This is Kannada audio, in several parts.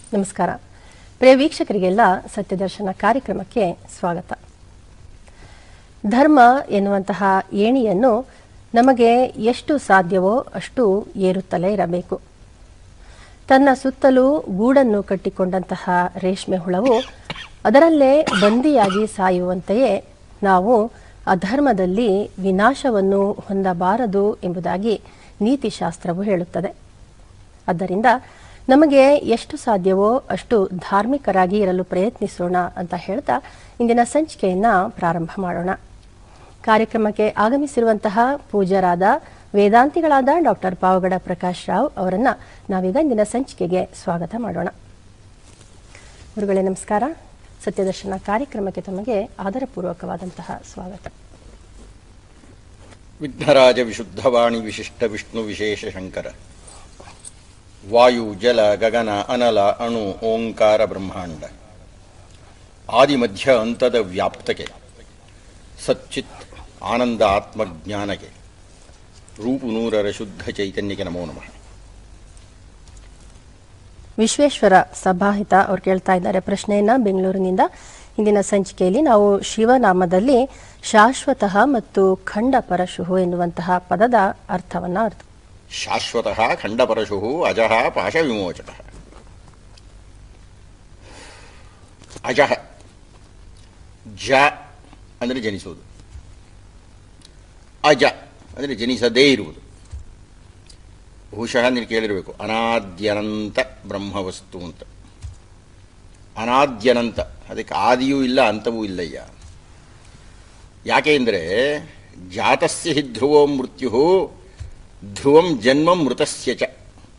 ನಮಸ್ಕಾರ ಪ್ರಿಯ ವೀಕ್ಷಕರಿಗೆಲ್ಲ ಸತ್ಯದರ್ಶನ ಕಾರ್ಯಕ್ರಮಕ್ಕೆ ಸ್ವಾಗತ ಧರ್ಮ ಎನ್ನುವಂತಹ ಏಣಿಯನ್ನು ನಮಗೆ ಎಷ್ಟು ಸಾಧ್ಯವೋ ಅಷ್ಟು ಏರುತ್ತಲೇ ಇರಬೇಕು ತನ್ನ ಸುತ್ತಲೂ ಗೂಡನ್ನು ಕಟ್ಟಿಕೊಂಡಂತಹ ರೇಷ್ಮೆ ಹುಳವು ಅದರಲ್ಲೇ ಬಂದಿಯಾಗಿ ಸಾಯುವಂತೆಯೇ ನಾವು ಅಧರ್ಮದಲ್ಲಿ ವಿನಾಶವನ್ನು ಹೊಂದಬಾರದು ಎಂಬುದಾಗಿ ನೀತಿಶಾಸ್ತ್ರವು ಹೇಳುತ್ತದೆ ಆದ್ದರಿಂದ ನಮಗೆ ಎಷ್ಟು ಸಾಧ್ಯವೋ ಅಷ್ಟು ಧಾರ್ಮಿಕರಾಗಿ ಇರಲು ಪ್ರಯತ್ನಿಸೋಣ ಅಂತ ಹೇಳ್ತಾ ಇಂದಿನ ಸಂಚಿಕೆಯನ್ನ ಪ್ರಾರಂಭ ಮಾಡೋಣ ಕಾರ್ಯಕ್ರಮಕ್ಕೆ ಆಗಮಿಸಿರುವಂತಹ ಪೂಜ್ಯರಾದ ವೇದಾಂತಿಗಳಾದ ಡಾಕ್ಟರ್ ಪಾವಗಡ ಪ್ರಕಾಶ್ ರಾವ್ ಅವರನ್ನ ನಾವೀಗ ಇಂದಿನ ಸಂಚಿಕೆಗೆ ಸ್ವಾಗತ ಮಾಡೋಣ ಗುರುಗಳೇ ನಮಸ್ಕಾರ ಸತ್ಯದರ್ಶನ ಕಾರ್ಯಕ್ರಮಕ್ಕೆ ತಮಗೆ ಆದರಪೂರ್ವಕವಾದಂತಹ ಸ್ವಾಗತ ವಿಘ್ನರಾಜ ವಿಶುದ್ಧವಾಣಿ ವಿಶಿಷ್ಟ ವಿಷ್ಣು ವಿಶೇಷ ಶಂಕರ ವಾಯು ಜಲ ಗಗನ ಅನಲ ಅಣು ಓಂಕಾರ ಬ್ರಹ್ಮಾಂಡ ಆದಿ ಮಧ್ಯ ಅಂತದ ವ್ಯಾಪ್ತಕ್ಕೆ ಸಚ್ಚಿತ್ ಆನಂದ ಆತ್ಮಜ್ಞಾನಕ್ಕೆ ರೂಪು ನೂರರ ಶುದ್ಧ ಚೈತನ್ಯಕ್ಕೆ ನಮೋ ನಮಃ ವಿಶ್ವೇಶ್ವರ ಸಭಾಹಿತ ಅವ್ರು ಕೇಳ್ತಾ ಇದ್ದಾರೆ ಪ್ರಶ್ನೆಯನ್ನ ಬೆಂಗಳೂರಿನಿಂದ ಇಂದಿನ ಸಂಚಿಕೆಯಲ್ಲಿ ನಾವು ಶಿವನಾಮದಲ್ಲಿ ಶಾಶ್ವತಃ ಮತ್ತು ಖಂಡ ಪರಶುಹು ಎನ್ನುವಂತಹ ಪದದ ಅರ್ಥವನ್ನ ಅರ್ಥ ಶಾಶ್ವತಃ ಖಂಡಪರಶು ಅಜಃ ಪಾಶ ವಿಮೋಚಕ ಅಜಃ ಜ ಅಂದರೆ ಜನಿಸುವುದು ಅಜ ಅಂದರೆ ಜನಿಸದೇ ಇರುವುದು ಬಹುಶಃ ನೀನು ಕೇಳಿರಬೇಕು ಅನಾದ್ಯನಂತ ಬ್ರಹ್ಮವಸ್ತು ಅಂತ ಅನಾದ್ಯನಂತ ಅದಕ್ಕೆ ಆದಿಯೂ ಇಲ್ಲ ಅಂತವೂ ಇಲ್ಲಯ್ಯ ಯಾಕೆ ಅಂದರೆ ಜಾತಸ್ಯ ಹಿ ಧ್ರುವೋ ಮೃತ್ಯು ಧ್ರುವಂ ಜನ್ಮ ಮೃತಸ್ಯ ಚ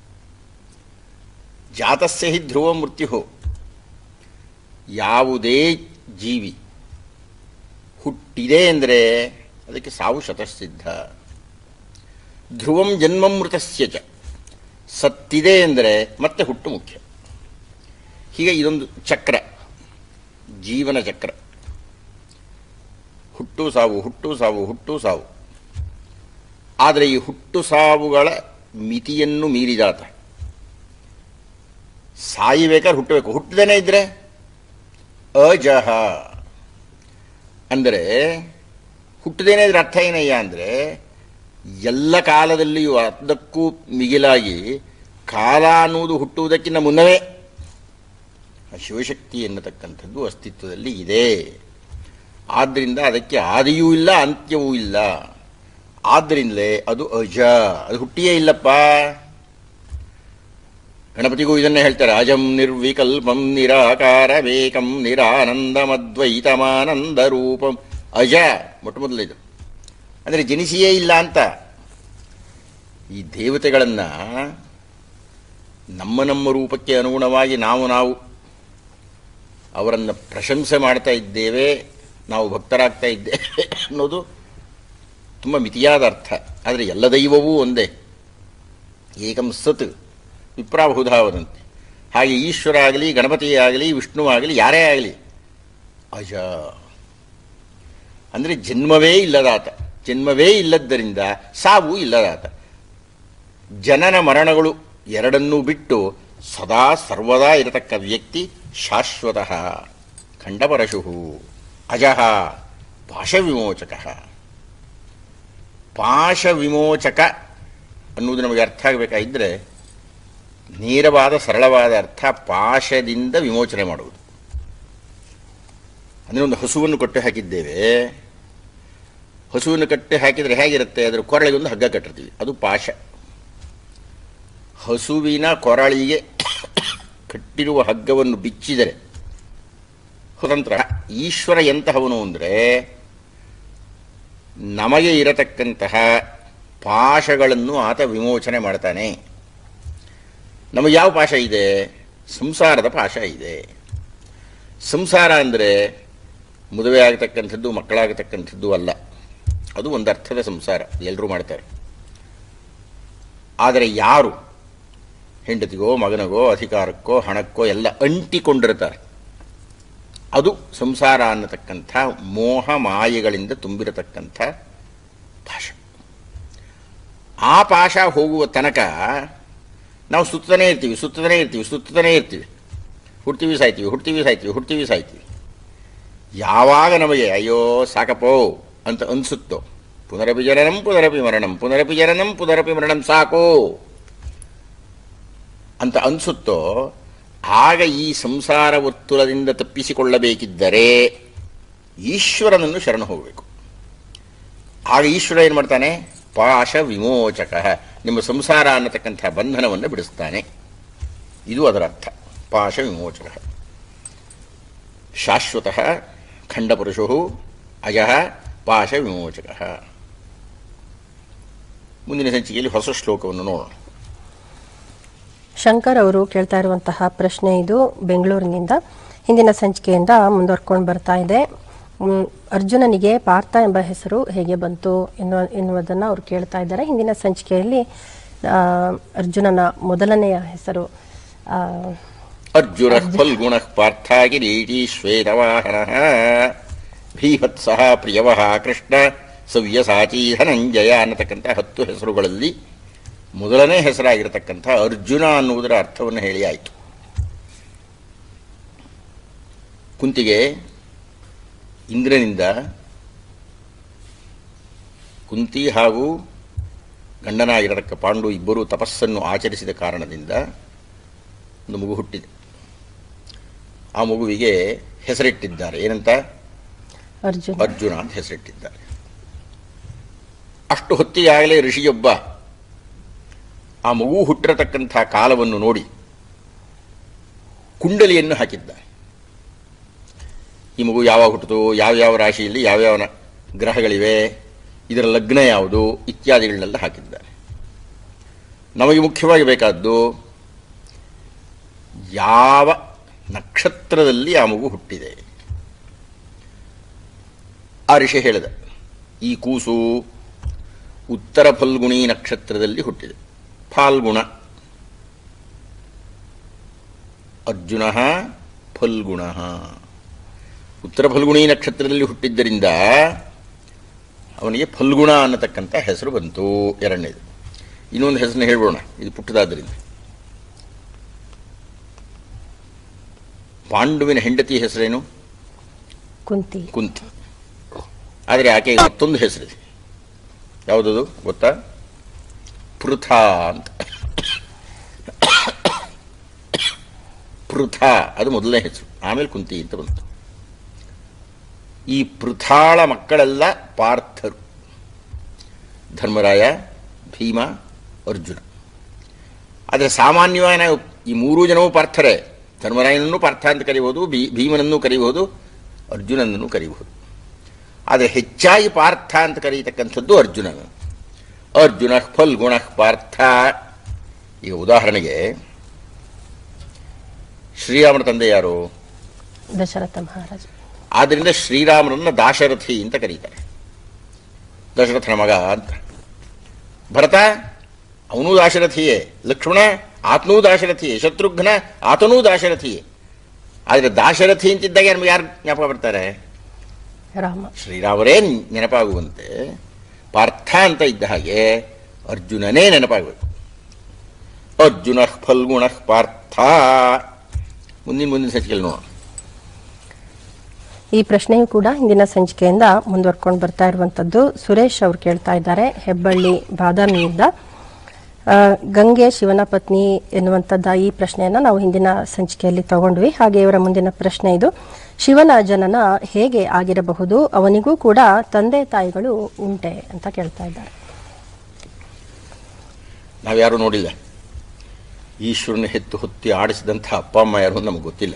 ಜಾತಸ್ಯ ಹಿ ಧ್ರುವ ಮೃತ್ಯು ಯಾವುದೇ ಜೀವಿ ಹುಟ್ಟಿದೆ ಅಂದರೆ ಅದಕ್ಕೆ ಸಾವು ಶತಸಿದ್ಧ ಧ್ರುವಂ ಜನ್ಮ ಮೃತಸ್ಯ ಚ ಸತ್ತಿದೆ ಎಂದರೆ ಮತ್ತೆ ಹುಟ್ಟು ಮುಖ್ಯ ಹೀಗೆ ಇದೊಂದು ಚಕ್ರ ಜೀವನ ಚಕ್ರ ಹುಟ್ಟು ಸಾವು ಹುಟ್ಟು ಸಾವು ಹುಟ್ಟು ಸಾವು ಆದರೆ ಈ ಹುಟ್ಟು ಸಾವುಗಳ ಮಿತಿಯನ್ನು ಮೀರಿದಾತ ಸಾಯಬೇಕಾದ್ರೆ ಹುಟ್ಟಬೇಕು ಹುಟ್ಟದೇನೆ ಇದ್ರೆ ಅಜಹ ಅಂದರೆ ಹುಟ್ಟದೇನೆ ಇದ್ರೆ ಅರ್ಥ ಏನಯ್ಯ ಅಂದರೆ ಎಲ್ಲ ಕಾಲದಲ್ಲಿಯೂ ಅದಕ್ಕೂ ಮಿಗಿಲಾಗಿ ಕಾಲ ಅನ್ನುವುದು ಹುಟ್ಟುವುದಕ್ಕಿಂತ ಮುನ್ನವೇ ಆ ಶಿವಶಕ್ತಿ ಎನ್ನತಕ್ಕಂಥದ್ದು ಅಸ್ತಿತ್ವದಲ್ಲಿ ಇದೆ ಆದ್ದರಿಂದ ಅದಕ್ಕೆ ಆದಿಯೂ ಇಲ್ಲ ಅಂತ್ಯವೂ ಇಲ್ಲ ಆದ್ದರಿಂದಲೇ ಅದು ಅಜ ಅದು ಹುಟ್ಟಿಯೇ ಇಲ್ಲಪ್ಪ ಗಣಪತಿಗೂ ಇದನ್ನೇ ಹೇಳ್ತಾರೆ ಅಜಂ ನಿರ್ವಿಕಲ್ಪಂ ನಿರಾಕಾರವೇಕಂ ನಿರಾನಂದಮದ್ವೈತಮಾನಂದ ರೂಪಂ ಅಜ ಮೊಟ್ಟ ಮೊದಲಿದು ಅಂದರೆ ಜನಿಸಿಯೇ ಇಲ್ಲ ಅಂತ ಈ ದೇವತೆಗಳನ್ನು ನಮ್ಮ ನಮ್ಮ ರೂಪಕ್ಕೆ ಅನುಗುಣವಾಗಿ ನಾವು ನಾವು ಅವರನ್ನು ಪ್ರಶಂಸೆ ಮಾಡ್ತಾ ಇದ್ದೇವೆ ನಾವು ಭಕ್ತರಾಗ್ತಾ ಇದ್ದೇವೆ ಅನ್ನೋದು ತುಂಬ ಮಿತಿಯಾದ ಅರ್ಥ ಆದರೆ ಎಲ್ಲ ದೈವವೂ ಒಂದೇ ಏಕಂ ಸತ್ ವಿಪ್ರಾಬಹುಧಾವದಂತೆ ಹಾಗೆ ಈಶ್ವರ ಆಗಲಿ ಗಣಪತಿ ಆಗಲಿ ವಿಷ್ಣು ಆಗಲಿ ಯಾರೇ ಆಗಲಿ ಅಜ ಅಂದರೆ ಜನ್ಮವೇ ಇಲ್ಲದಾತ ಜನ್ಮವೇ ಇಲ್ಲದ್ದರಿಂದ ಸಾವು ಇಲ್ಲದಾತ ಜನನ ಮರಣಗಳು ಎರಡನ್ನೂ ಬಿಟ್ಟು ಸದಾ ಸರ್ವದಾ ಇರತಕ್ಕ ವ್ಯಕ್ತಿ ಶಾಶ್ವತಃ ಖಂಡಪರಶು ಅಜಃ ಪಾಶವಿಮೋಚಕ ಪಾಶವಿಮೋಚಕ ಅನ್ನುವುದು ನಮಗೆ ಅರ್ಥ ಆಗಬೇಕಾಗಿದ್ದರೆ ನೇರವಾದ ಸರಳವಾದ ಅರ್ಥ ಪಾಶದಿಂದ ವಿಮೋಚನೆ ಮಾಡುವುದು ಅಂದರೆ ಒಂದು ಹಸುವನ್ನು ಕಟ್ಟಿ ಹಾಕಿದ್ದೇವೆ ಹಸುವನ್ನು ಕಟ್ಟಿ ಹಾಕಿದರೆ ಹೇಗಿರುತ್ತೆ ಅದರ ಕೊರಳಿಗೆ ಒಂದು ಹಗ್ಗ ಕಟ್ಟಿರ್ತೀವಿ ಅದು ಪಾಶ ಹಸುವಿನ ಕೊರಳಿಗೆ ಕಟ್ಟಿರುವ ಹಗ್ಗವನ್ನು ಬಿಚ್ಚಿದರೆ ಸ್ವತಂತ್ರ ಈಶ್ವರ ಎಂತಹವನು ಅಂದರೆ ನಮಗೆ ಇರತಕ್ಕಂತಹ ಪಾಶಗಳನ್ನು ಆತ ವಿಮೋಚನೆ ಮಾಡ್ತಾನೆ ನಮಗೆ ಯಾವ ಪಾಶ ಇದೆ ಸಂಸಾರದ ಪಾಶ ಇದೆ ಸಂಸಾರ ಅಂದರೆ ಮದುವೆ ಆಗತಕ್ಕಂಥದ್ದು ಮಕ್ಕಳಾಗತಕ್ಕಂಥದ್ದು ಅಲ್ಲ ಅದು ಒಂದು ಅರ್ಥದ ಸಂಸಾರ ಎಲ್ಲರೂ ಮಾಡ್ತಾರೆ ಆದರೆ ಯಾರು ಹೆಂಡತಿಗೋ ಮಗನಿಗೋ ಅಧಿಕಾರಕ್ಕೋ ಹಣಕ್ಕೋ ಎಲ್ಲ ಅಂಟಿಕೊಂಡಿರ್ತಾರೆ ಅದು ಸಂಸಾರ ಅನ್ನತಕ್ಕಂಥ ಮೋಹ ಮಾಯೆಗಳಿಂದ ತುಂಬಿರತಕ್ಕಂಥ ಪಾಶ ಆ ಪಾಶ ಹೋಗುವ ತನಕ ನಾವು ಸುತ್ತನೇ ಇರ್ತೀವಿ ಸುತ್ತನೇ ಇರ್ತೀವಿ ಸುತ್ತನೇ ಇರ್ತೀವಿ ಹುಡ್ತೀವಿ ಸಾಯ್ತೀವಿ ಹುಡ್ತೀವಿ ಸಾಯ್ತೀವಿ ಹುಡ್ತೀವಿ ಸಾಯ್ತೀವಿ ಯಾವಾಗ ನಮಗೆ ಅಯ್ಯೋ ಸಾಕಪ್ಪೋ ಅಂತ ಅನಿಸುತ್ತೋ ಪುನರಪಿ ಜನನಂ ಪುನರಪಿ ಮರಣಂ ಪುನರಪಿ ಜನನಂ ಪುನರಪಿ ಮರಣಂ ಸಾಕು ಅಂತ ಅನಿಸುತ್ತೋ ಆಗ ಈ ಸಂಸಾರ ವರ್ತುಲದಿಂದ ತಪ್ಪಿಸಿಕೊಳ್ಳಬೇಕಿದ್ದರೆ ಈಶ್ವರನನ್ನು ಶರಣ ಹೋಗಬೇಕು ಆಗ ಈಶ್ವರ ಏನು ಮಾಡ್ತಾನೆ ಪಾಶ ವಿಮೋಚಕ ನಿಮ್ಮ ಸಂಸಾರ ಅನ್ನತಕ್ಕಂಥ ಬಂಧನವನ್ನು ಬಿಡಿಸ್ತಾನೆ ಇದು ಅದರ ಅರ್ಥ ಪಾಶ ವಿಮೋಚಕ ಶಾಶ್ವತಃ ಖಂಡಪುರುಷು ಅಯ ಪಾಶ ವಿಮೋಚಕ ಮುಂದಿನ ಸಂಚಿಕೆಯಲ್ಲಿ ಹೊಸ ಶ್ಲೋಕವನ್ನು ನೋಡೋಣ ಶಂಕರ್ ಅವರು ಕೇಳ್ತಾ ಇರುವಂತಹ ಪ್ರಶ್ನೆ ಇದು ಬೆಂಗಳೂರಿನಿಂದ ಹಿಂದಿನ ಸಂಚಿಕೆಯಿಂದ ಮುಂದುವರ್ಕೊಂಡು ಬರ್ತಾ ಇದೆ ಮ್, ಅರ್ಜುನನಿಗೆ ಪಾರ್ಥ ಎಂಬ ಹೆಸರು ಹೇಗೆ ಬಂತು ಎನ್ನುವ ಎನ್ನುವುದನ್ನು ಅವರು ಕೇಳ್ತಾ ಇದ್ದಾರೆ ಹಿಂದಿನ ಸಂಚಿಕೆಯಲ್ಲಿ ಆ, ಅರ್ಜುನನ ಮೊದಲನೆಯ ಹೆಸರು ಆ, ಅರ್ಜುನ ಫಲ್ಗುಣ ಪಾರ್ಥ ಕಿರೀಟಿ ಶ್ವೇತವಾಹನ ಭೀಭತ್ಸಹ ಪ್ರಿಯವಃ ಕೃಷ್ಣ ಸವ್ಯಸಾಚಿ ಧನಂಜಯ ಅನ್ನತಕ್ಕಂಥ ಹತ್ತು ಹೆಸರುಗಳಲ್ಲಿ ಮೊದಲನೇ ಹೆಸರಾಗಿರತಕ್ಕಂಥ ಅರ್ಜುನ ಅನ್ನುವುದರ ಅರ್ಥವನ್ನು ಹೇಳಿ ಆಯಿತು ಕುಂತಿಗೆ ಇಂದ್ರನಿಂದ ಕುಂತಿ ಹಾಗೂ ಗಂಡನಾಗಿರತಕ್ಕ ಪಾಂಡು ಇಬ್ಬರೂ ತಪಸ್ಸನ್ನು ಆಚರಿಸಿದ ಕಾರಣದಿಂದ ಒಂದು ಮಗು ಹುಟ್ಟಿದೆ ಆ ಮಗುವಿಗೆ ಹೆಸರಿಟ್ಟಿದ್ದಾರೆ ಏನಂತ ಅರ್ಜುನ ಅರ್ಜುನ ಅಂತ ಹೆಸರಿಟ್ಟಿದ್ದಾರೆ ಅಷ್ಟು ಹೊತ್ತಿಗಾಗಲೇ ಋಷಿಯೊಬ್ಬ ಆ ಮಗು ಹುಟ್ಟಿರತಕ್ಕಂಥ ಕಾಲವನ್ನು ನೋಡಿ ಕುಂಡಲಿಯನ್ನು ಹಾಕಿದ್ದಾರೆ ಈ ಮಗು ಯಾವಾಗ ಹುಟ್ಟಿತು ಯಾವ್ಯಾವ ರಾಶಿಯಲ್ಲಿ ಯಾವ್ಯಾವ ನ- ಗ್ರಹಗಳಿವೆ ಇದರ ಲಗ್ನ ಯಾವುದು ಇತ್ಯಾದಿಗಳನ್ನೆಲ್ಲ ಹಾಕಿದ್ದಾರೆ ನಮಗೆ ಮುಖ್ಯವಾಗಿ ಬೇಕಾದ್ದು ಯಾವ ನಕ್ಷತ್ರದಲ್ಲಿ ಆ ಮಗು ಹುಟ್ಟಿದೆ ಆ ಋಷಿ ಹೇಳಿದ ಈ ಕೂಸು ಉತ್ತರ ಫಲ್ಗುಣಿ ನಕ್ಷತ್ರದಲ್ಲಿ ಹುಟ್ಟಿದೆ ಫಾಲ್ಗುಣ ಅರ್ಜುನ ಫಲ್ಗುಣ ಉತ್ತರ ಫಲ್ಗುಣಿ ನಕ್ಷತ್ರದಲ್ಲಿ ಹುಟ್ಟಿದ್ದರಿಂದ ಅವನಿಗೆ ಫಲ್ಗುಣ ಅನ್ನತಕ್ಕಂಥ ಹೆಸರು ಬಂತು ಎರಡನೇದು ಇನ್ನೊಂದು ಹೆಸರನ್ನ ಹೇಳ್ಬೋಣ ಇದು ಪುಟ್ಟದಾದ್ದರಿಂದ ಪಾಂಡುವಿನ ಹೆಂಡತಿ ಹೆಸರೇನು ಕುಂತಿ ಕುಂತಿ ಆದರೆ ಆಕೆಗೆ ಮತ್ತೊಂದು ಹೆಸರಿದೆ ಯಾವುದದು ಗೊತ್ತಾ ಪೃಥಾ ಅಂತ ಪೃಥಾ ಅದು ಮೊದಲನೇ ಹೆಸರು ಆಮೇಲೆ ಕುಂತಿ ಅಂತ ಬಂತು ಈ ಪೃಥಾಳ ಮಕ್ಕಳೆಲ್ಲ ಪಾರ್ಥರು ಧರ್ಮರಾಯ ಭೀಮ ಅರ್ಜುನ ಆದರೆ ಸಾಮಾನ್ಯವಾಗಿ ನಾವು ಈ ಮೂರೂ ಜನವೂ ಪಾರ್ಥರೇ ಧರ್ಮರಾಯನನ್ನು ಪಾರ್ಥ ಅಂತ ಕರೀಬಹುದು ಭೀ ಭೀಮನನ್ನು ಕರೀಬಹುದು ಅರ್ಜುನನನ್ನು ಕರೀಬಹುದು ಆದರೆ ಹೆಚ್ಚಾಗಿ ಪಾರ್ಥ ಅಂತ ಕರೀತಕ್ಕಂಥದ್ದು ಅರ್ಜುನನು ಅರ್ಜುನ ಫಲ್ಗುಣ ಪಾರ್ಥ ಈಗ ಉದಾಹರಣೆಗೆ ಶ್ರೀರಾಮನ ತಂದೆ ಯಾರು ದಶರಥ ಮಹಾರಾಜ ಆದ್ದರಿಂದ ಶ್ರೀರಾಮನನ್ನ ದಾಶರಥಿ ಅಂತ ಕರೀತಾರೆ ದಶರಥನ ಮಗ ಅಂತ ಭರತ ಅವನೂ ದಾಶರಥಿಯೇ ಲಕ್ಷ್ಮಣ ಆತನೂ ದಾಶರಥಿಯೇ ಶತ್ರುಘ್ನ ಆತನೂ ದಾಶರಥಿಯೇ ಆದರೆ ದಾಶರಥಿ ಅಂತಿದ್ದಾಗ ನಮ್ಗೆ ಯಾರು ಜ್ಞಾಪಕ ಬರ್ತಾರೆ ರಾಮ ಶ್ರೀರಾಮರೇ ನೆನಪಾಗುವಂತೆ ಪಾರ್ಥ ಅಂತ ಇದ್ದ ಹಾಗೆ ಅರ್ಜುನನೇ ನೆನಪಾಗಬೇಕು ಅರ್ಜುನ ಫಲ್ಗುಣ ಪಾರ್ಥ ಮುಂದಿನ ಮುಂದಿನ ಸಂಚಿಕೆಯಲ್ಲಿ ನೋಡೋಣ ಈ ಪ್ರಶ್ನೆಯು ಕೂಡ ಹಿಂದಿನ ಸಂಚಿಕೆಯಿಂದ ಮುಂದುವರ್ಕೊಂಡು ಬರ್ತಾ ಇರುವಂತದ್ದು ಸುರೇಶ್ ಅವರು ಕೇಳ್ತಾ ಇದ್ದಾರೆ ಹೆಬ್ಬಳ್ಳಿ ಬಾದಾಮಿಯಿಂದ ಆ, ಗಂಗೆ ಶಿವನ ಪತ್ನಿ ಎನ್ನುವಂಥದ್ದ ಈ ಪ್ರಶ್ನೆಯನ್ನ ನಾವು ಹಿಂದಿನ ಸಂಚಿಕೆಯಲ್ಲಿ ತಗೊಂಡ್ವಿ ಹಾಗೆ ಇವರ ಮುಂದಿನ ಪ್ರಶ್ನೆ ಇದು ಶಿವನ ಜನನ ಹೇಗೆ ಆಗಿರಬಹುದು ಅವನಿಗೂ ಕೂಡ ತಂದೆ ತಾಯಿಗಳು ಉಂಟೆ ಅಂತ ಕೇಳ್ತಾ ಇದ್ದಾರೆ ನಾವ್ಯಾರೂ ನೋಡಿಲ್ಲ ಈಶ್ವರನ ಹೆತ್ತು ಹೊತ್ತಿ ಆಡಿಸಿದಂಥ ಅಪ್ಪ ಅಮ್ಮ ಯಾರು ಅಂತ ನಮಗೆ ಗೊತ್ತಿಲ್ಲ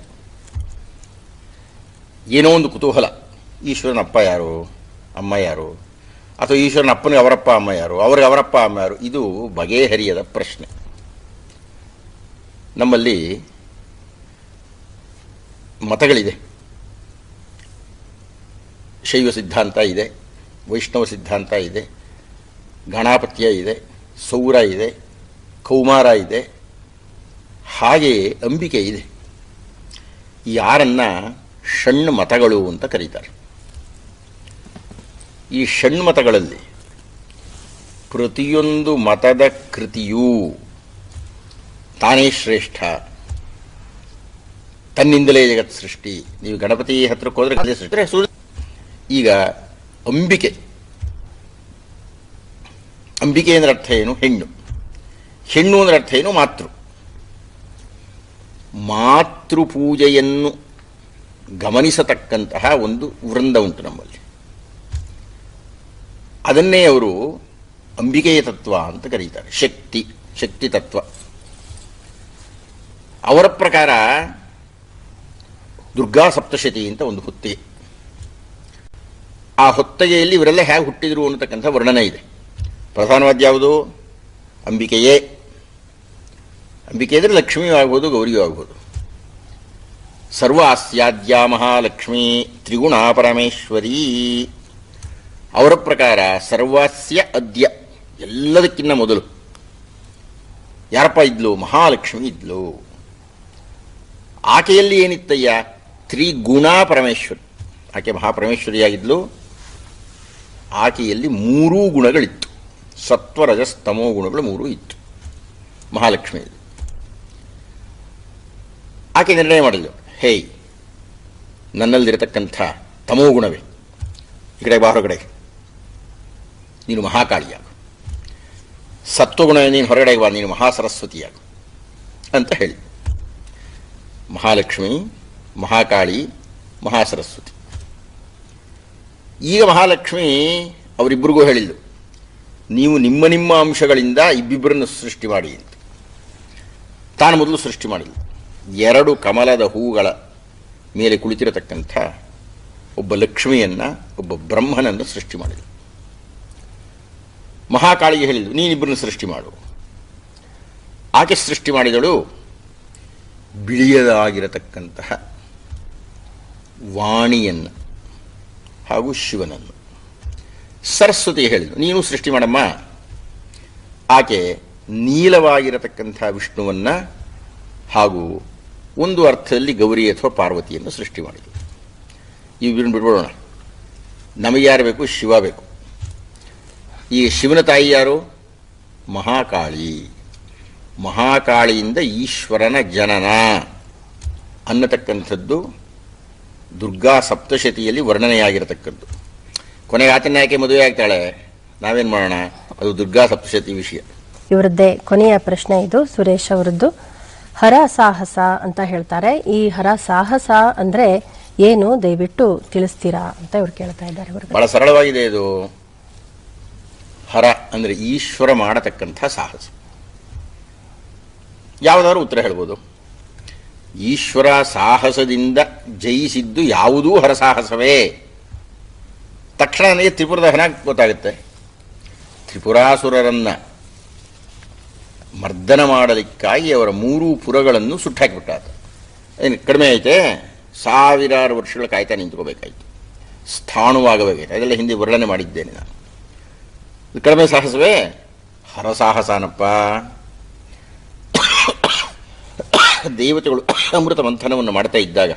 ಏನೋ ಒಂದು ಕುತೂಹಲ ಈಶ್ವರನ ಅಪ್ಪ ಯಾರು ಅಮ್ಮ ಯಾರು ಅಥವಾ ಈಶ್ವರನ ಅಪ್ಪನಿಗೆ ಅವರಪ್ಪ ಅಮ್ಮ ಯಾರು ಅವ್ರಿಗೆ ಅವರಪ್ಪ ಅಮ್ಮ ಯಾರು ಇದು ಬಗೆಹರಿಯದ ಪ್ರಶ್ನೆ ನಮ್ಮಲ್ಲಿ ಮತಗಳಿದೆ ಶೈವ ಸಿದ್ಧಾಂತ ಇದೆ ವೈಷ್ಣವ ಸಿದ್ಧಾಂತ ಇದೆ ಗಣಾಪತ್ಯ ಇದೆ ಸೌರ ಇದೆ ಕೌಮಾರ ಇದೆ ಹಾಗೆಯೇ ಅಂಬಿಕೆ ಇದೆ ಈ ಆರನ್ನ ಷಣ್ಣು ಮತಗಳು ಅಂತ ಕರೀತಾರೆ ಈ ಷಣ್ಮತಗಳಲ್ಲಿ ಪ್ರತಿಯೊಂದು ಮತದ ಕೃತಿಯೂ ತಾನೇ ಶ್ರೇಷ್ಠ ತನ್ನಿಂದಲೇ ಜಗತ್ ಸೃಷ್ಟಿ ನೀವು ಗಣಪತಿ ಹತ್ರಕ್ಕೆ ಹೋದ್ರೆ ಅದೇ ಸೃಷ್ಟಿ ಅಂದ್ರೆ ಸೂರ್ಯ- ಈಗ ಅಂಬಿಕೆ ಅಂಬಿಕೆ ಅಂದ್ರೆ ಅರ್ಥ ಏನು ಹೆಣ್ಣು ಹೆಣ್ಣು ಅಂದ್ರೆ ಅರ್ಥ ಏನು ಮಾತೃ ಮಾತೃ ಪೂಜೆಯನ್ನು ಗಮನಿಸತಕ್ಕಂತಹ ಒಂದು ವೃಂದ ಉಂಟು ನಮ್ಮಲ್ಲಿ ಅದನ್ನೇ ಅವರು ಅಂಬಿಕೆಯ ತತ್ವ ಅಂತ ಕರೀತಾರೆ ಶಕ್ತಿ ಶಕ್ತಿ ತತ್ವ ಅವರ ಪ್ರಕಾರ ದುರ್ಗಾ ಸಪ್ತಶತಿ ಅಂತ ಒಂದು ಹೊತ್ತಿಗೆ ಆ ಹೊತ್ತಗೆಯಲ್ಲಿ ಇವರೆಲ್ಲ ಹೇಗೆ ಹುಟ್ಟಿದ್ರು ಅನ್ನತಕ್ಕಂಥ ವರ್ಣನೆ ಇದೆ ಪ್ರಧಾನವಾದ ಯಾವುದು ಅಂಬಿಕೆಯೇ ಅಂಬಿಕೆ ಅಂದರೆ ಲಕ್ಷ್ಮಿಯೂ ಆಗ್ಬೋದು ಗೌರಿಯೂ ಆಗ್ಬೋದು ಸರ್ವ ಅಸ್ಯಾದ್ಯ ಮಹಾಲಕ್ಷ್ಮಿ ತ್ರಿಗುಣ ಪರಮೇಶ್ವರಿ ಅವರ ಪ್ರಕಾರ ಸರ್ವಸ್ಯ ಅದ್ಯ ಎಲ್ಲದಕ್ಕಿಂತ ಮೊದಲು ಯಾರಪ್ಪ ಇದ್ಲು ಮಹಾಲಕ್ಷ್ಮಿ ಇದ್ಲು ಆಕೆಯಲ್ಲಿ ಏನಿತ್ತಯ್ಯ ತ್ರಿಗುಣ ಪರಮೇಶ್ವರಿ ಆಕೆ ಮಹಾಪರಮೇಶ್ವರಿಯಾಗಿದ್ಲು ಆಕೆಯಲ್ಲಿ ಮೂರೂ ಗುಣಗಳಿತ್ತು ಸತ್ವ ರಜಸ್ತಮೋ ಗುಣಗಳು ಮೂರೂ ಇತ್ತು ಮಹಾಲಕ್ಷ್ಮಿಯಲ್ಲಿ ಆಕೆ ನಿರ್ಣಯ ಮಾಡಿದ್ಲು ಹೇಯ್ ನನ್ನಲ್ಲಿರತಕ್ಕಂಥ ತಮೋ ಗುಣವೇ ಈ ಕಡೆ ಬಾ ಹೊರಗಡೆ ನೀನು ಮಹಾಕಾಳಿಯಾಗು ಸತ್ವಗುಣ ನೀನು ಹೊರಗಡೆ ಬಾ ನೀನು ಮಹಾಸರಸ್ವತಿಯಾಗು ಅಂತ ಹೇಳಿ ಮಹಾಲಕ್ಷ್ಮಿ ಮಹಾಕಾಳಿ ಮಹಾಸರಸ್ವತಿ ಈಗ ಮಹಾಲಕ್ಷ್ಮಿ ಅವರಿಬ್ಬರಿಗೂ ಹೇಳಿದ್ದು ನೀವು ನಿಮ್ಮ ನಿಮ್ಮ ಅಂಶಗಳಿಂದ ಇಬ್ಬಿಬ್ಬರನ್ನು ಸೃಷ್ಟಿ ಮಾಡಿ ಅಂತ ತಾನು ಮೊದಲು ಸೃಷ್ಟಿ ಮಾಡಿಲ್ಲ ಎರಡು ಕಮಲದ ಹೂಗಳ ಮೇಲೆ ಕುಳಿತಿರತಕ್ಕಂಥ ಒಬ್ಬ ಲಕ್ಷ್ಮಿಯನ್ನ ಒಬ್ಬ ಬ್ರಹ್ಮನನ್ನು ಸೃಷ್ಟಿ ಮಾಡಿದ ಮಹಾಕಾಳಿಗೆ ಹೇಳಿದ್ದು ನೀನಿಬ್ಬರನ್ನು ಸೃಷ್ಟಿ ಮಾಡು ಆಕೆ ಸೃಷ್ಟಿ ಮಾಡಿದಳು ಬಿಳಿಯದಾಗಿರತಕ್ಕಂತಹ ವಾಣಿಯನ್ನು ಹಾಗೂ ಶಿವನನ್ನು ಸರಸ್ವತಿ ಹೇಳಿದ್ರು ನೀನು ಸೃಷ್ಟಿ ಮಾಡಮ್ಮ ಆಕೆ ನೀಲವಾಗಿರತಕ್ಕಂಥ ವಿಷ್ಣುವನ್ನ ಹಾಗೂ ಒಂದು ಅರ್ಥದಲ್ಲಿ ಗೌರಿ ಅಥವಾ ಪಾರ್ವತಿಯನ್ನು ಸೃಷ್ಟಿ ಮಾಡಿದರು ಇವ್ರನ್ನ ಬಿಟ್ಬಿಡೋಣ ನಮಗೆ ಯಾರು ಬೇಕು ಶಿವ ಬೇಕು ಈ ಶಿವನ ತಾಯಿ ಯಾರು ಮಹಾಕಾಳಿ ಮಹಾಕಾಳಿಯಿಂದ ಈಶ್ವರನ ಜನನ ಅನ್ನತಕ್ಕಂಥದ್ದು ದುರ್ಗಾ ಸಪ್ತಶತಿಯಲ್ಲಿ ವರ್ಣನೆಯಾಗಿರತಕ್ಕದ್ದು ಕೊನೆಗೆ ಆತನ ಯಾಕೆ ಮದುವೆ ಆಗ್ತಾಳೆ ನಾವೇನು ಮಾಡೋಣ ಅದು ದುರ್ಗಾ ಸಪ್ತಶತಿ ವಿಷಯ ಇವರದ್ದೇ ಕೊನೆಯ ಪ್ರಶ್ನೆ ಇದು ಸುರೇಶ್ ಅವರದ್ದು ಹರ ಸಾಹಸ ಅಂತ ಹೇಳ್ತಾರೆ ಈ ಹರ ಸಾಹಸ ಅಂದ್ರೆ ಏನು ದಯವಿಟ್ಟು ತಿಳಿಸ್ತೀರಾ ಅಂತ ಇವ್ರು ಕೇಳ್ತಾ ಇದ್ದಾರೆ ಇವ್ರಿಗೆ ಬಹಳ ಸರಳವಾಗಿದೆ ಇದು ಹರ ಅಂದರೆ ಈಶ್ವರ ಮಾಡತಕ್ಕಂಥ ಸಾಹಸ ಯಾವುದಾದ್ರು ಉತ್ತರ ಹೇಳ್ಬೋದು ಈಶ್ವರ ಸಾಹಸದಿಂದ ಜಯಿಸಿದ್ದು ಯಾವುದೂ ಹರಸಾಹಸವೇ ತಕ್ಷಣ ನನಗೆ ತ್ರಿಪುರದ ಹಣ ಗೊತ್ತಾಗುತ್ತೆ ತ್ರಿಪುರಾಸುರರನ್ನ ಮರ್ದನ ಮಾಡಲಿಕ್ಕಾಗಿ ಅವರ ಮೂರೂ ಪುರಗಳನ್ನು ಸುಟ್ಟಾಕಿಬಿಟ್ಟ ಆತ ಏನು ಕಡಿಮೆ ಐತೆ ಸಾವಿರಾರು ವರ್ಷಗಳ ಕಾಯ್ತಾ ನಿಂತ್ಕೋಬೇಕಾಯ್ತು ಸ್ಥಾಣುವಾಗಬೇಕಾಯ್ತು ಅದೆಲ್ಲ ಹಿಂದೆ ವರ್ಣನೆ ಮಾಡಿದ್ದೇನೆ ನಾನು ಇದು ಕಡಿಮೆ ಸಾಹಸವೇ ಹರಸಾಹಸನಪ್ಪ ದೇವತೆಗಳು ಅಮೃತ ಮಂಥನವನ್ನು ಮಾಡ್ತಾ ಇದ್ದಾಗ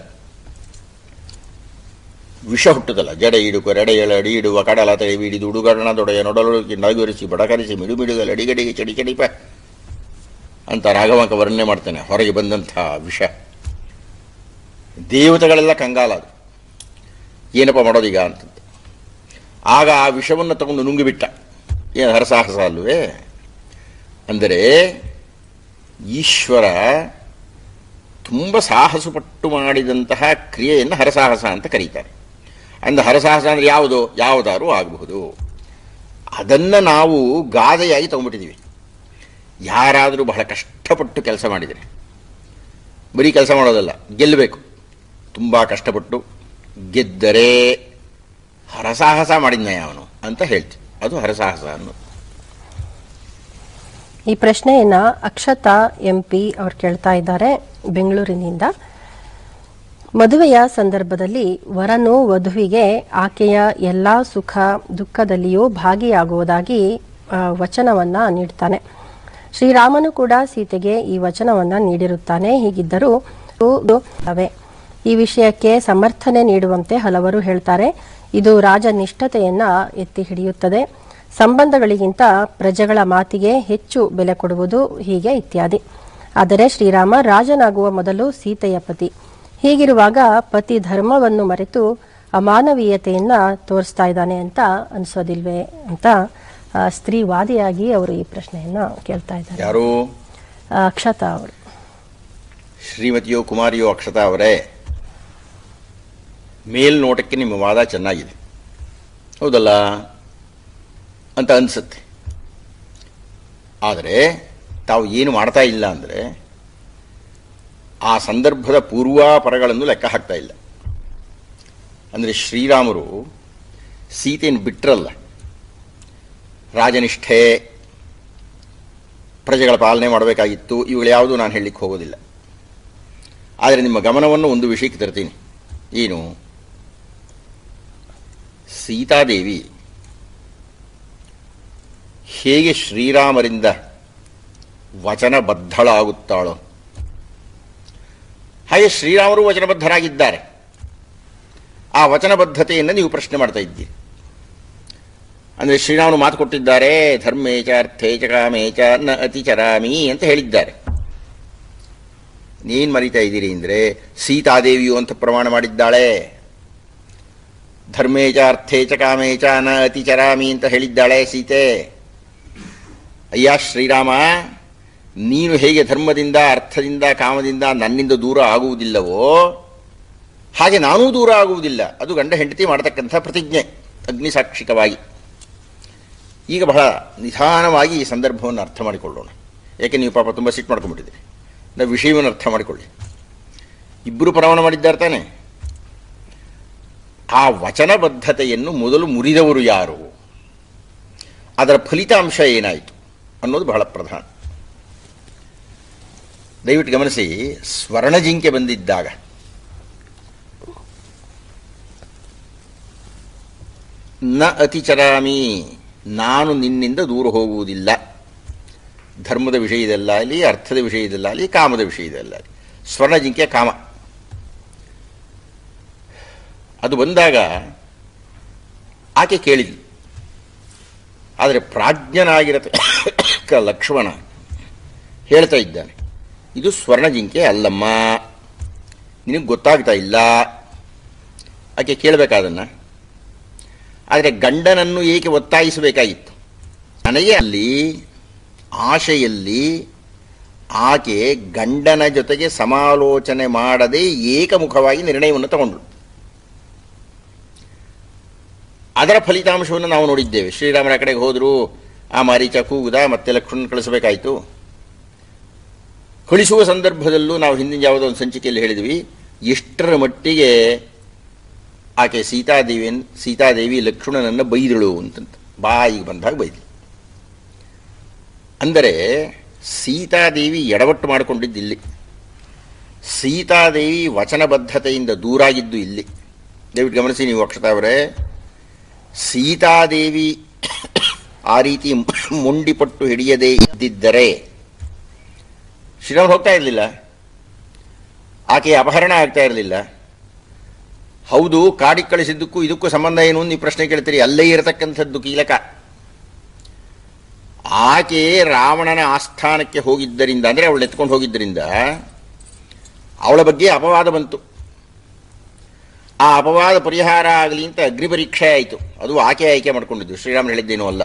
ವಿಷ ಹುಟ್ಟುತ್ತಲ್ಲ ಜಡ ಇಡುಕ ರಡೆಯಳ ಅಡಿ ಇಡುವ ಕಡಲ ತಡೆ ಬಿಡಿದು ಉಡುಗಡಣ ದೊಡೆಯ ನೊಡಲು ನಗುರಿಸಿ ಬಡಕರಿಸಿ ಮಿಡುಮಿಡುಗಲ ಅಡಿಗಡಿಗೆ ಚಡಿ ಚಡಿಪ ಅಂತ ರಾಘವಂಕ ವರ್ಣನೆ ಮಾಡ್ತಾನೆ ಹೊರಗೆ ಬಂದಂಥ ವಿಷ ದೇವತೆಗಳೆಲ್ಲ ಕಂಗಾಲ ಅದು ಏನಪ್ಪ ಮಾಡೋದೀಗ ಅಂತ ಆಗ ಆ ವಿಷವನ್ನು ತಗೊಂಡು ನುಂಗಿಬಿಟ್ಟ ಏನು ಹರಸಾಹಸ ಅಲ್ವೇ ಅಂದರೆ ಈಶ್ವರ ತುಂಬ ಸಾಹಸಪಟ್ಟು ಮಾಡಿದಂತಹ ಕ್ರಿಯೆಯನ್ನು ಹರಸಾಹಸ ಅಂತ ಕರೀತಾರೆ ಅಂದ ಹರಸಾಹಸ ಅಂದರೆ ಯಾವುದು ಯಾವುದಾದ್ರೂ ಆಗಬಹುದು ಅದನ್ನು ನಾವು ಗಾದೆಯಾಗಿ ತಗೊಂಡ್ಬಿಟ್ಟಿದ್ದೀವಿ ಯಾರಾದರೂ ಬಹಳ ಕಷ್ಟಪಟ್ಟು ಕೆಲಸ ಮಾಡಿದರೆ ಬರೀ ಕೆಲಸ ಮಾಡೋದಲ್ಲ ಗೆಲ್ಲಬೇಕು ತುಂಬ ಕಷ್ಟಪಟ್ಟು ಗೆದ್ದರೆ ಹರಸಾಹಸ ಮಾಡಿದ್ನಯ ಅವನು ಅಂತ ಹೇಳ್ತೀವಿ ಅದು ಹರಸಾಹಸ ಅನ್ನೋದು ಈ ಪ್ರಶ್ನೆಯನ್ನ ಅಕ್ಷತಾ ಎಂ ಪಿ ಅವ್ರು ಕೇಳ್ತಾ ಇದ್ದಾರೆ ಬೆಂಗಳೂರಿನಿಂದ ಮದುವೆಯ ಸಂದರ್ಭದಲ್ಲಿ ವರನು ವಧುವಿಗೆ ಆಕೆಯ ಎಲ್ಲಾ ಸುಖ ದುಃಖದಲ್ಲಿಯೂ ಭಾಗಿಯಾಗುವುದಾಗಿ ಆ, ವಚನವನ್ನ ನೀಡ್ತಾನೆ ಶ್ರೀರಾಮನು ಕೂಡ ಸೀತೆಗೆ ಈ ವಚನವನ್ನ ನೀಡಿರುತ್ತಾನೆ ಹೀಗಿದ್ದರೂ ಇದು ಅವೆ. ಈ ವಿಷಯಕ್ಕೆ ಸಮರ್ಥನೆ ನೀಡುವಂತೆ ಹಲವರು ಹೇಳ್ತಾರೆ ಇದು ರಾಜನಿಷ್ಠತೆಯನ್ನ ಎತ್ತಿ ಹಿಡಿಯುತ್ತದೆ ಸಂಬಂಧಗಳಿಗಿಂತ ಪ್ರಜೆಗಳ ಮಾತಿಗೆ ಹೆಚ್ಚು ಬೆಲೆ ಕೊಡುವುದು ಹೀಗೆ ಇತ್ಯಾದಿ ಆದರೆ ಶ್ರೀರಾಮ ರಾಜನಾಗುವ ಮೊದಲು ಸೀತೆಯ ಪತಿ ಹೀಗಿರುವಾಗ ಪತಿ ಧರ್ಮವನ್ನು ಮರೆತು ಅಮಾನವೀಯತೆಯನ್ನ ತೋರಿಸ್ತಾ ಇದ್ದಾನೆ ಅಂತ ಅನ್ಸೋದಿಲ್ವೇ ಅಂತ ಆ, ಸ್ತ್ರೀವಾದಿಯಾಗಿ ಅವರು ಈ ಪ್ರಶ್ನೆಯನ್ನ ಕೇಳ್ತಾ ಇದ್ದಾರೆ ಯಾರು ಆ, ಅಕ್ಷತಾ ಅವರು ಶ್ರೀಮತಿಯೋ ಕುಮಾರಿಯೋ ಅಕ್ಷತಾ ಅವರೇ ಮೇಲ್ನೋಟಕ್ಕೆ ನಿಮ್ಮ ವಾದ ಚೆನ್ನಾಗಿದೆ ಹೌದಲ್ಲ ಅಂತ ಅನಿಸುತ್ತೆ ಆದರೆ ತಾವು ಏನು ಮಾಡ್ತಾ ಇಲ್ಲ ಅಂದರೆ ಆ ಸಂದರ್ಭದ ಪೂರ್ವಾಪರಗಳನ್ನು ಲೆಕ್ಕ ಹಾಕ್ತಾ ಇಲ್ಲ ಅಂದರೆ ಶ್ರೀರಾಮರು ಸೀತೆಯನ್ನು ಬಿಟ್ಟರಲ್ಲ ರಾಜನಿಷ್ಠೆ ಪ್ರಜೆಗಳ ಪಾಲನೆ ಮಾಡಬೇಕಾಗಿತ್ತು ಇವುಗಳು ಯಾವುದೂ ನಾನು ಹೇಳಲಿಕ್ಕೆ ಹೋಗೋದಿಲ್ಲ ಆದರೆ ನಿಮ್ಮ ಗಮನವನ್ನು ಒಂದು ವಿಷಯಕ್ಕೆ ತರ್ತೀನಿ ಏನು ಸೀತಾದೇವಿ ಹೇಗೆ ಶ್ರೀರಾಮರಿಂದ ವಚನಬದ್ಧಳಾಗುತ್ತಾಳೋ ಹಾಗೆ ಶ್ರೀರಾಮರು ವಚನಬದ್ಧರಾಗಿದ್ದಾರೆ ಆ ವಚನಬದ್ಧತೆಯನ್ನು ನೀವು ಪ್ರಶ್ನೆ ಮಾಡ್ತಾ ಇದ್ದೀರಿ ಅಂದರೆ ಶ್ರೀರಾಮನು ಮಾತು ಕೊಟ್ಟಿದ್ದಾರೆ ಧರ್ಮೇಚ ಅರ್ಥೇಚ ಕಾಮೇಚ ನ ಅತಿಚರಾಮಿ ಅಂತ ಹೇಳಿದ್ದಾರೆ ನೀನು ಮರಿತಾ ಇದ್ದೀರಿ ಅಂದರೆ ಸೀತಾದೇವಿಯು ಅಂತ ಪ್ರಮಾಣ ಮಾಡಿದ್ದಾಳೆ ಧರ್ಮೇಚ ಅರ್ಥೇಚ ಕಾಮೇಚ ನ ಅತಿಚರಾಮಿ ಅಂತ ಹೇಳಿದ್ದಾಳೆ ಸೀತೆ ಅಯ್ಯ ಶ್ರೀರಾಮ ನೀನು ಹೇಗೆ ಧರ್ಮದಿಂದ ಅರ್ಥದಿಂದ ಕಾಮದಿಂದ ನನ್ನಿಂದ ದೂರ ಆಗುವುದಿಲ್ಲವೋ ಹಾಗೆ ನಾನೂ ದೂರ ಆಗುವುದಿಲ್ಲ ಅದು ಗಂಡ ಹೆಂಡತಿ ಮಾಡತಕ್ಕಂಥ ಪ್ರತಿಜ್ಞೆ ಅಗ್ನಿಸಾಕ್ಷಿಕವಾಗಿ ಈಗ ಬಹಳ ನಿಧಾನವಾಗಿ ಈ ಸಂದರ್ಭವನ್ನು ಅರ್ಥ ಮಾಡಿಕೊಳ್ಳೋಣ ಯಾಕೆ ನೀವು ಪಾಪ ತುಂಬ ಸಿಟ್ಟು ಮಾಡ್ಕೊಂಡ್ಬಿಟ್ಟಿದ್ದೀರಿ ನಾವು ವಿಷಯವನ್ನು ಅರ್ಥ ಮಾಡಿಕೊಳ್ಳಿ ಇಬ್ಬರು ಪ್ರಮಾಣ ಮಾಡಿದ್ದಾರೆ ತಾನೆ ಆ ವಚನಬದ್ಧತೆಯನ್ನು ಮೊದಲು ಮುರಿದವರು ಯಾರು ಅದರ ಫಲಿತಾಂಶ ಏನಾಯಿತು ಅನ್ನೋದು ಬಹಳ ಪ್ರಧಾನ ದಯವಿಟ್ಟು ಗಮನಿಸಿ ಸ್ವರ್ಣಜಿಂಕೆ ಬಂದಿದ್ದಾಗ ನ ಅತಿಚರಾಮಿ ನಾನು ನಿನ್ನಿಂದ ದೂರ ಹೋಗುವುದಿಲ್ಲ ಧರ್ಮದ ವಿಷಯದಲ್ಲಾಗಲಿ ಅರ್ಥದ ವಿಷಯದಲ್ಲಾಗಲಿ ಕಾಮದ ವಿಷಯದಲ್ಲಾಗಲಿ ಸ್ವರ್ಣಜಿಂಕೆ ಕಾಮ ಅದು ಬಂದಾಗ ಆಕೆ ಕೇಳಿದ್ಲು ಆದರೆ ಪ್ರಾಜ್ಞನಾಗಿರತಕ್ಕ ಲಕ್ಷ್ಮಣ ಹೇಳ್ತಾ ಇದ್ದಾನೆ ಇದು ಸ್ವರ್ಣಜಿಂಕೆ ಅಲ್ಲಮ್ಮ ನಿನಗೆ ಗೊತ್ತಾಗ್ತಾ ಇಲ್ಲ ಆಕೆ ಕೇಳಬೇಕಾದನ್ನ ಆದರೆ ಗಂಡನನ್ನು ಏಕೆ ಒತ್ತಾಯಿಸಬೇಕಾಗಿತ್ತು ನನಗೆ ಅಲ್ಲಿ ಆಶೆಯಲ್ಲಿ ಆಕೆ ಗಂಡನ ಜೊತೆಗೆ ಸಮಾಲೋಚನೆ ಮಾಡದೆ ಏಕಮುಖವಾಗಿ ನಿರ್ಣಯವನ್ನು ತಗೊಂಡಳು ಅದರ ಫಲಿತಾಂಶವನ್ನು ನಾವು ನೋಡಿದ್ದೇವೆ ಶ್ರೀರಾಮನ ಕಡೆಗೆ ಹೋದರೂ ಆ ಮಾರೀಚ ಕೂಗುದ ಮತ್ತೆ ಲಕ್ಷ್ಮಣ ಕಳಿಸಬೇಕಾಯಿತು ಕಳಿಸುವ ಸಂದರ್ಭದಲ್ಲೂ ನಾವು ಹಿಂದಿನ ಯಾವುದೋ ಒಂದು ಸಂಚಿಕೆಯಲ್ಲಿ ಹೇಳಿದ್ವಿ ಎಷ್ಟರ ಮಟ್ಟಿಗೆ ಆಕೆ ಸೀತಾದೇವಿಯನ್ ಸೀತಾದೇವಿ ಲಕ್ಷ್ಮಣನನ್ನು ಬೈದಳು ಅಂತಂತ ಬಾಯಿಗೆ ಬಂದಾಗ ಬೈದಳು ಅಂದರೆ ಸೀತಾದೇವಿ ಎಡವಟ್ಟು ಮಾಡಿಕೊಂಡಿದ್ದು ಇಲ್ಲಿ ಸೀತಾದೇವಿ ವಚನಬದ್ಧತೆಯಿಂದ ದೂರಾಗಿದ್ದು ಇಲ್ಲಿ ದಯವಿಟ್ಟು ಗಮನಿಸಿ ನೀವು ಅಕ್ಷತಾ ಅವರೇ ಸೀತಾದೇವಿ ಆ ರೀತಿ ಮುಂಡಿಪಟ್ಟು ಹಿಡಿಯದೇ ಇದ್ದಿದ್ದರೆ ಶ್ರೀರಾಮ್ ಹೋಗ್ತಾ ಇರಲಿಲ್ಲ ಆಕೆ ಅಪಹರಣ ಆಗ್ತಾ ಇರಲಿಲ್ಲ ಹೌದು ಕಾಡಿಗೆ ಕಳಿಸಿದ್ದಕ್ಕೂ ಇದಕ್ಕೂ ಸಂಬಂಧ ಏನು ನೀವು ಪ್ರಶ್ನೆ ಕೇಳ್ತೀರಿ ಅಲ್ಲೇ ಇರತಕ್ಕಂಥದ್ದು ಕೀಲಕ ಆಕೆ ರಾವಣನ ಆಸ್ಥಾನಕ್ಕೆ ಹೋಗಿದ್ದರಿಂದ ಅಂದರೆ ಅವಳು ಎತ್ಕೊಂಡು ಹೋಗಿದ್ದರಿಂದ ಅವಳ ಬಗ್ಗೆ ಅಪವಾದ ಬಂತು ಆ ಅಪವಾದ ಪರಿಹಾರ ಆಗಲಿ ಅಂತ ಅಗ್ನಿ ಪರೀಕ್ಷೆ ಆಯಿತು ಅದು ಆಕೆ ಆಯ್ಕೆ ಮಾಡಿಕೊಂಡಿದ್ದು ಶ್ರೀರಾಮನ್ ಹೇಳಿದ್ದೇನೂ ಅಲ್ಲ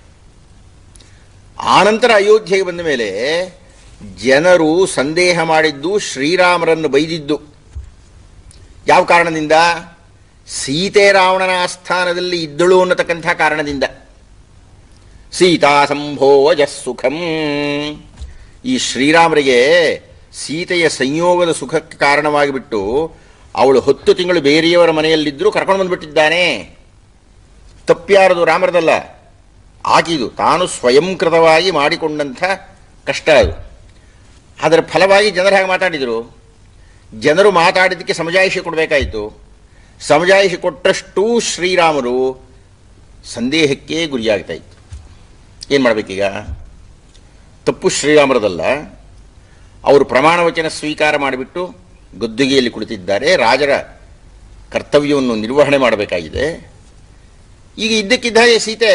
ಆನಂತರ ಅಯೋಧ್ಯೆಗೆ ಬಂದ ಮೇಲೆ ಜನರು ಸಂದೇಹ ಮಾಡಿದ್ದು ಶ್ರೀರಾಮರನ್ನು ಬೈದಿದ್ದು ಯಾವ ಕಾರಣದಿಂದ ಸೀತೆ ರಾವಣನ ಆಸ್ಥಾನದಲ್ಲಿ ಇದ್ದಳು ಅನ್ನತಕ್ಕಂಥ ಕಾರಣದಿಂದ ಸೀತಾ ಸಂಭೋಜ ಸುಖಂ ಈ ಶ್ರೀರಾಮರಿಗೆ ಸೀತೆಯ ಸಂಯೋಗದ ಸುಖಕ್ಕೆ ಕಾರಣವಾಗಿಬಿಟ್ಟು ಅವಳು ಹತ್ತು ತಿಂಗಳು ಬೇರೆಯವರ ಮನೆಯಲ್ಲಿದ್ದರೂ ಕರ್ಕೊಂಡು ಬಂದ್ಬಿಟ್ಟಿದ್ದಾನೆ ತಪ್ಪ್ಯಾರದು ರಾಮರದಲ್ಲ ಆಗಿದು ತಾನು ಸ್ವಯಂಕೃತವಾಗಿ ಮಾಡಿಕೊಂಡಂಥ ಕಷ್ಟ ಅದು ಅದರ ಫಲವಾಗಿ ಜನರು ಹಾಗೆ ಮಾತಾಡಿದರು ಜನರು ಮಾತಾಡಿದ್ದಕ್ಕೆ ಸಮಜಾಯಿಷಿ ಕೊಡಬೇಕಾಯಿತು ಸಮಜಾಯಿಷಿ ಕೊಟ್ಟಷ್ಟು ಶ್ರೀರಾಮರು ಸಂದೇಹಕ್ಕೆ ಗುರಿಯಾಗ್ತಾ ಇತ್ತು ಏನು ಮಾಡಬೇಕೀಗ ತಪ್ಪು ಶ್ರೀರಾಮರದಲ್ಲ ಅವರು ಪ್ರಮಾಣ ವಚನ ಸ್ವೀಕಾರ ಮಾಡಿಬಿಟ್ಟು ಗದ್ದುಗೆಯಲ್ಲಿ ಕುಳಿತಿದ್ದಾರೆ ರಾಜರ ಕರ್ತವ್ಯವನ್ನು ನಿರ್ವಹಣೆ ಮಾಡಬೇಕಾಗಿದೆ ಈಗ ಇದ್ದಕ್ಕಿದ್ದ ಹಾಗೆ ಸೀತೆ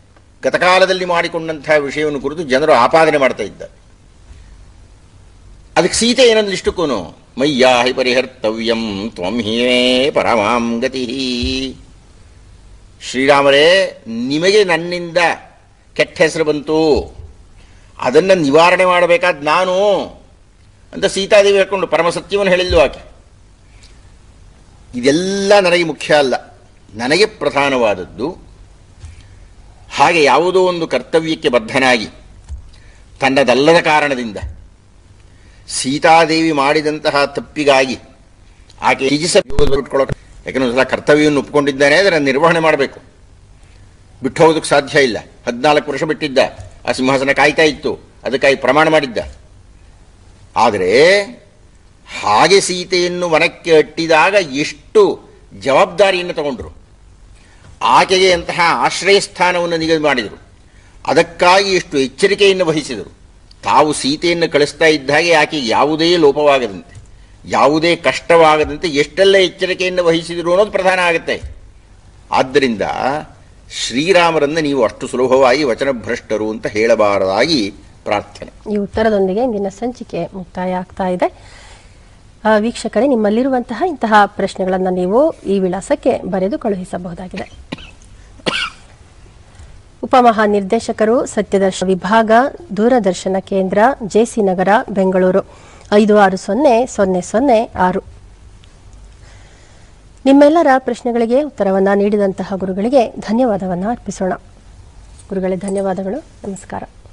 ಗತಕಾಲದಲ್ಲಿ ಮಾಡಿಕೊಂಡಂತಹ ವಿಷಯವನ್ನು ಕುರಿತು ಜನರು ಆಪಾದನೆ ಮಾಡ್ತಾ ಇದ್ದಾರೆ ಅದಕ್ಕೆ ಸೀತೆ ಏನಂದ್ರೆ ಇಷ್ಟಕ್ಕೂ ಮಯ್ಯಾ ಹಿ ಪರಿಹರ್ತವ್ಯಂ ತ್ವಂ ಹಿಯೇ ಪರಮಾಂ ಗತಿ ಶ್ರೀರಾಮರೇ ನಿಮಗೆ ನನ್ನಿಂದ ಕೆಟ್ಟ ಹೆಸರು ಬಂತು ಅದನ್ನು ನಿವಾರಣೆ ಮಾಡಬೇಕಾದ ನಾನು ಅಂತ ಸೀತಾದೇವಿ ಹೇಳ್ಕೊಂಡು ಪರಮಸತ್ಯವನ್ನು ಹೇಳಿದ್ಲು ಆಕೆ ಇದೆಲ್ಲ ನನಗೆ ಮುಖ್ಯ ಅಲ್ಲ ನನಗೆ ಪ್ರಧಾನವಾದದ್ದು ಹಾಗೆ ಯಾವುದೋ ಒಂದು ಕರ್ತವ್ಯಕ್ಕೆ ಬದ್ಧನಾಗಿ ತನ್ನದಲ್ಲದ ಕಾರಣದಿಂದ ಸೀತಾದೇವಿ ಮಾಡಿದಂತಹ ತಪ್ಪಿಗಾಗಿ ಆಕೆ ತ್ಯಜಿಸ ಬಿಟ್ಕೊಳ್ಳೋಕೆ ಯಾಕಂದ್ರೆ ಒಂದ್ಸಲ ಕರ್ತವ್ಯವನ್ನು ಒಪ್ಕೊಂಡಿದ್ದಾನೆ ಅದರ ನಿರ್ವಹಣೆ ಮಾಡಬೇಕು ಬಿಟ್ಟು ಹೋಗೋದಕ್ಕೆ ಸಾಧ್ಯ ಇಲ್ಲ ಹದಿನಾಲ್ಕು ವರ್ಷ ಬಿಟ್ಟಿದ್ದ ಆ ಸಿಂಹಾಸನ ಕಾಯ್ತಾ ಇತ್ತು ಅದಕ್ಕಾಗಿ ಪ್ರಮಾಣ ಮಾಡಿದ್ದ ಆದರೆ ಹಾಗೆ ಸೀತೆಯನ್ನು ವನಕ್ಕೆ ಅಟ್ಟಿದಾಗ ಎಷ್ಟು ಜವಾಬ್ದಾರಿಯನ್ನು ತಗೊಂಡ್ರು ಆಕೆಗೆ ಅಂತಹ ಆಶ್ರಯ ಸ್ಥಾನವನ್ನು ನಿಗದಿ ಮಾಡಿದರು ಅದಕ್ಕಾಗಿ ಎಷ್ಟು ಎಚ್ಚರಿಕೆಯನ್ನು ವಹಿಸಿದರು ತಾವು ಸೀತೆಯನ್ನು ಕಳಿಸ್ತಾ ಇದ್ದ ಹಾಗೆ ಆಕೆಗೆ ಯಾವುದೇ ಲೋಪವಾಗದಂತೆ ಯಾವುದೇ ಕಷ್ಟವಾಗದಂತೆ ಎಷ್ಟೆಲ್ಲ ಎಚ್ಚರಿಕೆಯನ್ನು ವಹಿಸಿದರು ಅನ್ನೋದು ಪ್ರಧಾನ ಆಗುತ್ತೆ ಆದ್ದರಿಂದ ಶ್ರೀರಾಮರನ್ನು ನೀವು ಅಷ್ಟು ಸುಲಭವಾಗಿ ವಚನಭ್ರಷ್ಟರು ಅಂತ ಹೇಳಬಾರದಾಗಿ ಪ್ರಾರ್ಥನೆ ಈ ಉತ್ತರದೊಂದಿಗೆ ಇಂದಿನ ಸಂಚಿಕೆ ಮುಕ್ತಾಯ ಆಗ್ತಾ ಇದೆ ಆ, ವೀಕ್ಷಕರೇ ನಿಮ್ಮಲ್ಲಿರುವಂತಹ ಇಂತಹ ಪ್ರಶ್ನೆಗಳನ್ನು ನೀವು ಈ ವಿಳಾಸಕ್ಕೆ ಬರೆದು ಕಳುಹಿಸಬಹುದಾಗಿದೆ ಉಪಮಹಾನಿರ್ದೇಶಕರು ಸತ್ಯದರ್ಶನ ವಿಭಾಗ ದೂರದರ್ಶನ ಕೇಂದ್ರ ಜೆಸಿ ನಗರ ಬೆಂಗಳೂರು ಐದು ಆರು ಸೊನ್ನೆ ಸೊನ್ನೆ ಸೊನ್ನೆ ಆರು ನಿಮ್ಮೆಲ್ಲರ ಪ್ರಶ್ನೆಗಳಿಗೆ ಉತ್ತರವನ್ನು ನೀಡಿದಂತಹ ಗುರುಗಳಿಗೆ ಧನ್ಯವಾದವನ್ನು ಅರ್ಪಿಸೋಣ ಗುರುಗಳೇ ಧನ್ಯವಾದಗಳು ನಮಸ್ಕಾರ